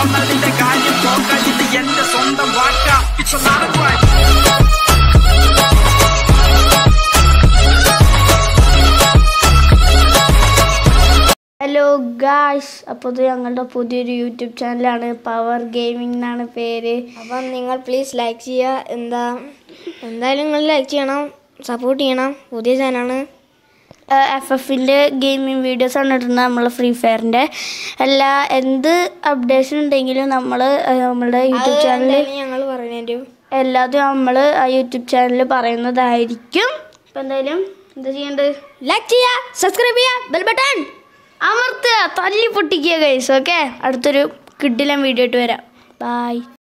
വന്നതിന്റെ കാര്യം നോക്കാൻ ഇത് എന്റെ സ്വന്തം വാക്ക ഇപ്പൊ നടക്കുവാൻ ഹലോ ഗായ്സ് അപ്പോൾ ഇത് ഞങ്ങളുടെ പുതിയൊരു യൂട്യൂബ് ചാനലാണ് പവർ ഗെയിമിംഗ് എന്നാണ് പേര് അപ്പം നിങ്ങൾ പ്ലീസ് ലൈക്ക് ചെയ്യുക എന്താ എന്തായാലും നിങ്ങൾ ലൈക്ക് ചെയ്യണം സപ്പോർട്ട് ചെയ്യണം പുതിയ ചാനലാണ് എഫ് എഫിൻ്റെ ഗെയിമിംഗ് വീഡിയോസ് ആണ് ഇടുന്നത് നമ്മൾ ഫ്രീ ഫയറിൻ്റെ എല്ലാ എന്ത് അപ്ഡേഷൻ ഉണ്ടെങ്കിലും നമ്മൾ നമ്മുടെ യൂട്യൂബ് ചാനലിൽ ഞങ്ങൾ പറയുന്നതിൻ്റെ എല്ലാതും നമ്മൾ ആ യൂട്യൂബ് ചാനലിൽ പറയുന്നതായിരിക്കും അപ്പം എന്തായാലും എന്താ ചെയ്യേണ്ടത് ലൈക്ക് ചെയ്യുക സബ്സ്ക്രൈബ് ചെയ്യുക ബെൽ ബട്ടൺ അമർത്തുക തല്ലി പൊട്ടിക്കുക ഗൈസ് ഓക്കെ അടുത്തൊരു കിഡിലൻ വീഡിയോ ആയിട്ട് വരാം ബായ്